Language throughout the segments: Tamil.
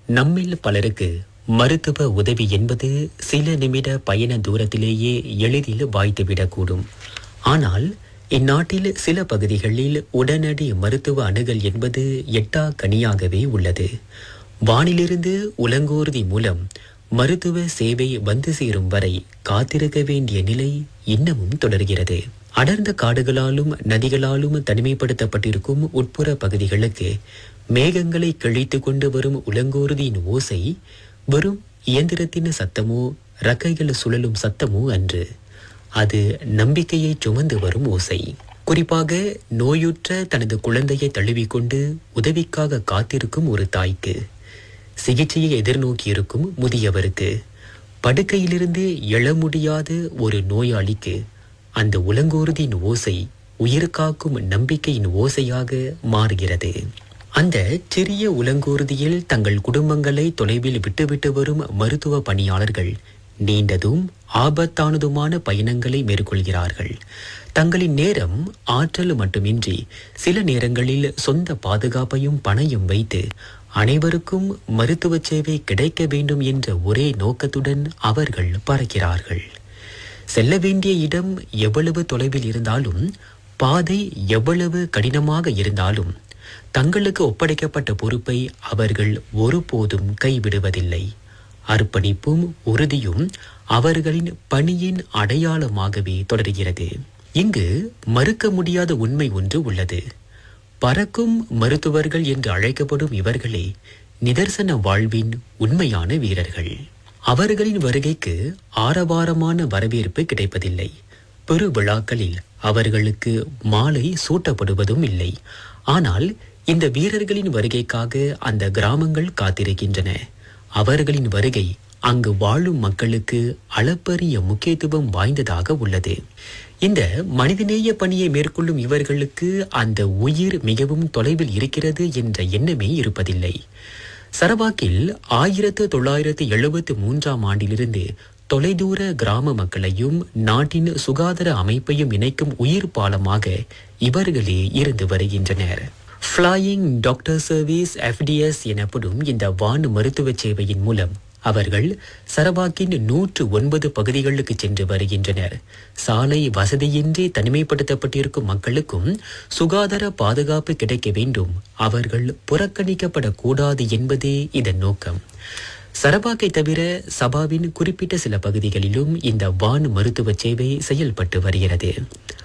நம்மில் பலருக்கு மருத்துவ உதவி என்பது சில நிமிட பயண தூரத்திலேயே எளிதில் வாய்த்துவிடக்கூடும் ஆனால் இந்நாட்டில் சில பகுதிகளில் உடனடி மருத்துவ அணுகல் என்பது எட்டா கனியாகவே உள்ளது வானிலிருந்து உலங்கூர்தி மூலம் மருத்துவ சேவை வந்து சேரும் வரை காத்திருக்க வேண்டிய நிலை இன்னமும் தொடர்கிறது அடர்ந்த காடுகளாலும் நதிகளாலும் தனிமைப்படுத்தப்பட்டிருக்கும் உட்புற பகுதிகளுக்கு மேகங்களை கிழித்து கொண்டு வரும் உலங்கூர்தியின் ஓசை வெறும் இயந்திரத்தின் சத்தமோ ரக்கைகள் சுழலும் சத்தமோ அன்று அது நம்பிக்கையை சுமந்து வரும் ஓசை குறிப்பாக நோயுற்ற தனது குழந்தையை தழுவிக்கொண்டு உதவிக்காக காத்திருக்கும் ஒரு தாய்க்கு சிகிச்சையை எதிர்நோக்கி இருக்கும் முதியவருக்கு படுக்கையிலிருந்து எழ முடியாத ஒரு நோயாளிக்கு அந்த உலங்கோர்தியின் ஓசை உயிர் காக்கும் நம்பிக்கையின் ஓசையாக மாறுகிறது அந்த சிறிய உலங்கூர்தியில் தங்கள் குடும்பங்களை தொலைவில் விட்டுவிட்டு வரும் மருத்துவ பணியாளர்கள் நீண்டதும் ஆபத்தானதுமான பயணங்களை மேற்கொள்கிறார்கள் தங்களின் நேரம் ஆற்றல் மட்டுமின்றி சில நேரங்களில் சொந்த பாதுகாப்பையும் பணையும் வைத்து அனைவருக்கும் மருத்துவ சேவை கிடைக்க வேண்டும் என்ற ஒரே நோக்கத்துடன் அவர்கள் பறக்கிறார்கள் செல்ல வேண்டிய இடம் எவ்வளவு தொலைவில் இருந்தாலும் பாதை எவ்வளவு கடினமாக இருந்தாலும் தங்களுக்கு ஒப்படைக்கப்பட்ட பொறுப்பை அவர்கள் ஒருபோதும் கைவிடுவதில்லை அர்ப்பணிப்பும் உறுதியும் அவர்களின் பணியின் அடையாளமாகவே தொடர்கிறது இங்கு மறுக்க முடியாத உண்மை ஒன்று உள்ளது பறக்கும் மருத்துவர்கள் என்று அழைக்கப்படும் இவர்களே நிதர்சன வாழ்வின் உண்மையான வீரர்கள் அவர்களின் வருகைக்கு ஆரவாரமான வரவேற்பு கிடைப்பதில்லை பெரு விழாக்களில் அவர்களுக்கு மாலை சூட்டப்படுவதும் இல்லை ஆனால் இந்த வீரர்களின் வருகைக்காக அந்த கிராமங்கள் காத்திருக்கின்றன அவர்களின் வருகை அங்கு வாழும் மக்களுக்கு அளப்பரிய முக்கியத்துவம் வாய்ந்ததாக உள்ளது இந்த மனிதநேய பணியை மேற்கொள்ளும் இவர்களுக்கு அந்த உயிர் மிகவும் தொலைவில் இருக்கிறது என்ற எண்ணமே இருப்பதில்லை சரவாக்கில் ஆயிரத்து தொள்ளாயிரத்து எழுபத்து மூன்றாம் ஆண்டிலிருந்து தொலைதூர கிராம மக்களையும் நாட்டின் சுகாதார அமைப்பையும் இணைக்கும் உயிர் பாலமாக இவர்களே இருந்து வருகின்றனர் ஃப்ளையிங் டாக்டர் சர்வீஸ் எஃப்டிஎஸ் எனப்படும் இந்த வான் மருத்துவ சேவையின் மூலம் அவர்கள் சரவாக்கின் நூற்று ஒன்பது பகுதிகளுக்கு சென்று வருகின்றனர் சாலை வசதியின்றி தனிமைப்படுத்தப்பட்டிருக்கும் மக்களுக்கும் சுகாதார பாதுகாப்பு கிடைக்க வேண்டும் அவர்கள் புறக்கணிக்கப்படக்கூடாது என்பதே இதன் நோக்கம் சரபாக்கை தவிர சபாவின் குறிப்பிட்ட சில பகுதிகளிலும் இந்த வான் மருத்துவ சேவை செயல்பட்டு வருகிறது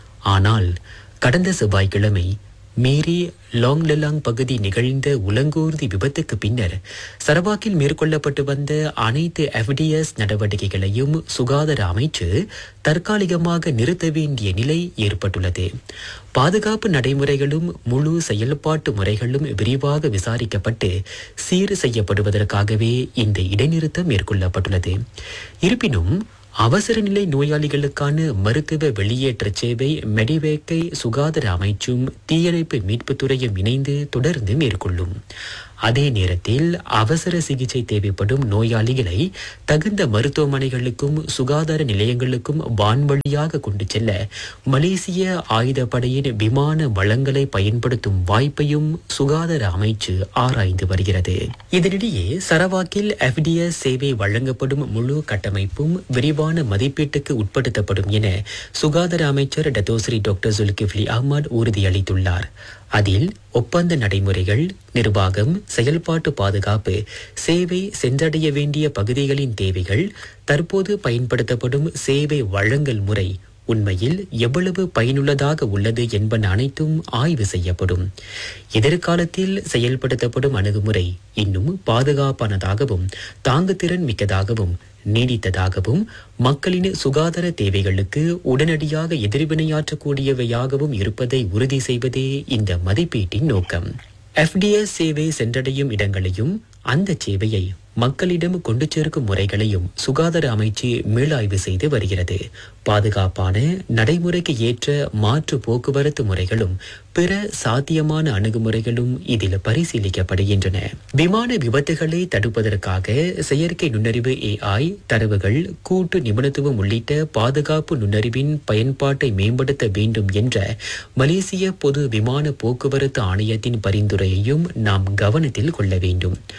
ஆனால் கடந்த செவ்வாய்க்கிழமை மீரி லாங்லெலாங் பகுதி நிகழ்ந்த உலங்கூர்தி விபத்துக்கு பின்னர் சரவாக்கில் மேற்கொள்ளப்பட்டு வந்த அனைத்து எஃப்டிஎஸ் நடவடிக்கைகளையும் சுகாதார அமைச்சு தற்காலிகமாக நிறுத்த வேண்டிய நிலை ஏற்பட்டுள்ளது பாதுகாப்பு நடைமுறைகளும் முழு செயல்பாட்டு முறைகளும் விரிவாக விசாரிக்கப்பட்டு சீர் செய்யப்படுவதற்காகவே இந்த இடைநிறுத்தம் மேற்கொள்ளப்பட்டுள்ளது இருப்பினும் அவசர நிலை நோயாளிகளுக்கான மருத்துவ வெளியேற்ற சேவை மெடிவேக்கை சுகாதார அமைச்சும் தீயணைப்பு மீட்புத் துறையும் இணைந்து தொடர்ந்து மேற்கொள்ளும் அதே நேரத்தில் அவசர சிகிச்சை தேவைப்படும் நோயாளிகளை தகுந்த மருத்துவமனைகளுக்கும் சுகாதார நிலையங்களுக்கும் வான்வழியாக கொண்டு செல்ல மலேசிய ஆயுதப்படையின் விமான வளங்களை பயன்படுத்தும் வாய்ப்பையும் சுகாதார அமைச்சு ஆராய்ந்து வருகிறது இதனிடையே சரவாக்கில் எஃப்டிஎஸ் சேவை வழங்கப்படும் முழு கட்டமைப்பும் விரிவான மதிப்பீட்டுக்கு உட்படுத்தப்படும் என சுகாதார அமைச்சர் டத்தோஸ்ரீ டாக்டர் சுல்கிஃப்லி அஹ்மத் உறுதியளித்துள்ளார் அதில் ஒப்பந்த நடைமுறைகள் நிர்வாகம் செயல்பாட்டு பாதுகாப்பு சேவை சென்றடைய வேண்டிய பகுதிகளின் தேவைகள் தற்போது பயன்படுத்தப்படும் சேவை வழங்கல் முறை உண்மையில் எவ்வளவு பயனுள்ளதாக உள்ளது என்பன அனைத்தும் ஆய்வு செய்யப்படும் எதிர்காலத்தில் செயல்படுத்தப்படும் அணுகுமுறை இன்னும் பாதுகாப்பானதாகவும் தாங்குதிறன் மிக்கதாகவும் நீடித்ததாகவும் மக்களின் சுகாதார தேவைகளுக்கு உடனடியாக எதிர்வினையாற்றக்கூடியவையாகவும் இருப்பதை உறுதி செய்வதே இந்த மதிப்பீட்டின் நோக்கம் எஃப்டிஎஸ் சேவை சென்றடையும் இடங்களையும் அந்த சேவையை மக்களிடம் கொண்டு சேர்க்கும் முறைகளையும் சுகாதார அமைச்சு மீளாய்வு செய்து வருகிறது பாதுகாப்பான நடைமுறைக்கு ஏற்ற மாற்று போக்குவரத்து முறைகளும் பிற சாத்தியமான அணுகுமுறைகளும் இதில் பரிசீலிக்கப்படுகின்றன விமான விபத்துகளை தடுப்பதற்காக செயற்கை நுண்ணறிவு ஏஐ தரவுகள் கூட்டு நிபுணத்துவம் உள்ளிட்ட பாதுகாப்பு நுண்ணறிவின் பயன்பாட்டை மேம்படுத்த வேண்டும் என்ற மலேசிய பொது விமான போக்குவரத்து ஆணையத்தின் பரிந்துரையையும் நாம் கவனத்தில் கொள்ள வேண்டும்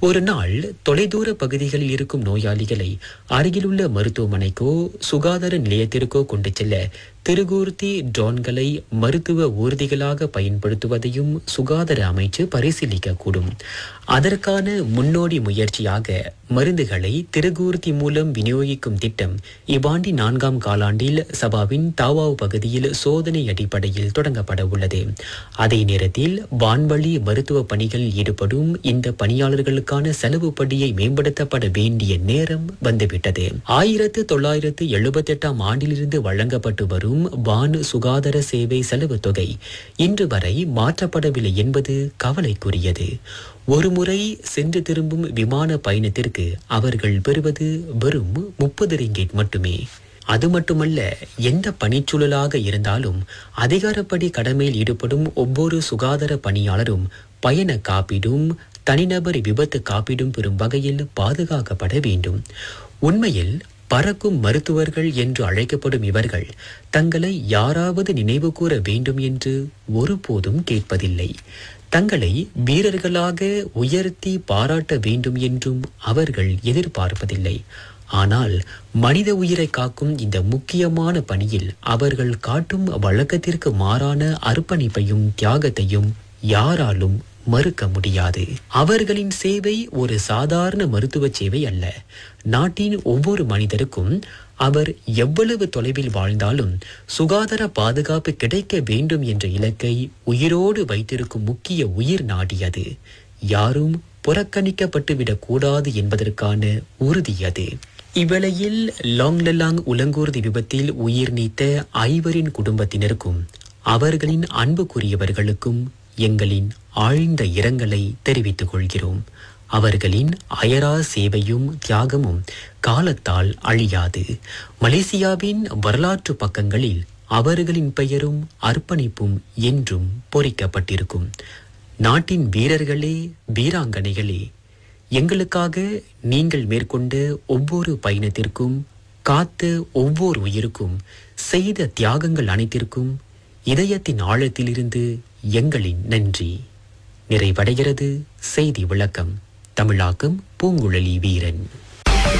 ஒரு நாள் தொலைதூர பகுதிகளில் இருக்கும் நோயாளிகளை அருகிலுள்ள மருத்துவமனைக்கோ சுகாதார நிலையத்திற்கோ கொண்டு செல்ல திருகூர்த்தி ட்ரோன்களை மருத்துவ ஊர்திகளாக பயன்படுத்துவதையும் சுகாதார அமைச்சு பரிசீலிக்கக்கூடும் அதற்கான முன்னோடி முயற்சியாக மருந்துகளை திருகூர்த்தி மூலம் விநியோகிக்கும் திட்டம் இவ்வாண்டி நான்காம் காலாண்டில் சபாவின் தாவாவ் பகுதியில் சோதனை அடிப்படையில் தொடங்கப்பட உள்ளது அதே நேரத்தில் வான்வழி மருத்துவ பணிகளில் ஈடுபடும் இந்த பணியாளர்களுக்கான செலவு படியை மேம்படுத்தப்பட வேண்டிய நேரம் வந்துவிட்டது ஆயிரத்து தொள்ளாயிரத்து எழுபத்தெட்டாம் ஆண்டிலிருந்து வழங்கப்பட்டு வரும் வான் சுகாதார சேவை செலவு தொகை இன்று வரை மாற்றப்படவில்லை என்பது கவலைக்குரியது ஒருமுறை சென்று திரும்பும் விமான பயணத்திற்கு அவர்கள் பெறுவது வெறும் முப்பது ரிங்கெட் மட்டுமே அது மட்டுமல்ல எந்த பணிச்சூழலாக இருந்தாலும் அதிகாரப்படி கடமையில் ஈடுபடும் ஒவ்வொரு சுகாதார பணியாளரும் பயண காப்பீடும் தனிநபர் விபத்து காப்பீடும் பெறும் வகையில் பாதுகாக்கப்பட வேண்டும் உண்மையில் பறக்கும் மருத்துவர்கள் என்று அழைக்கப்படும் இவர்கள் தங்களை யாராவது நினைவு கூற வேண்டும் என்று ஒருபோதும் கேட்பதில்லை தங்களை வீரர்களாக உயர்த்தி பாராட்ட வேண்டும் என்றும் அவர்கள் எதிர்பார்ப்பதில்லை ஆனால் மனித உயிரை காக்கும் இந்த முக்கியமான பணியில் அவர்கள் காட்டும் வழக்கத்திற்கு மாறான அர்ப்பணிப்பையும் தியாகத்தையும் யாராலும் மறுக்க முடியாது அவர்களின் சேவை ஒரு சாதாரண மருத்துவ சேவை அல்ல நாட்டின் ஒவ்வொரு மனிதருக்கும் அவர் எவ்வளவு தொலைவில் வாழ்ந்தாலும் சுகாதார பாதுகாப்பு கிடைக்க வேண்டும் என்ற இலக்கை உயிரோடு வைத்திருக்கும் முக்கிய உயிர் நாடி அது யாரும் புறக்கணிக்கப்பட்டுவிடக் கூடாது என்பதற்கான உறுதி அது இவ்வேளையில் லாங்லலாங் உலங்கூர்தி விபத்தில் உயிர் நீத்த ஐவரின் குடும்பத்தினருக்கும் அவர்களின் அன்புக்குரியவர்களுக்கும் எங்களின் ஆழ்ந்த இரங்கலை தெரிவித்துக் கொள்கிறோம் அவர்களின் அயரா சேவையும் தியாகமும் காலத்தால் அழியாது மலேசியாவின் வரலாற்று பக்கங்களில் அவர்களின் பெயரும் அர்ப்பணிப்பும் என்றும் பொறிக்கப்பட்டிருக்கும் நாட்டின் வீரர்களே வீராங்கனைகளே எங்களுக்காக நீங்கள் மேற்கொண்ட ஒவ்வொரு பயணத்திற்கும் காத்த ஒவ்வொரு உயிருக்கும் செய்த தியாகங்கள் அனைத்திற்கும் இதயத்தின் ஆழத்திலிருந்து எங்களின் நன்றி நிறைவடைகிறது செய்தி விளக்கம் தமிழாக்கம் பூங்குழலி வீரன்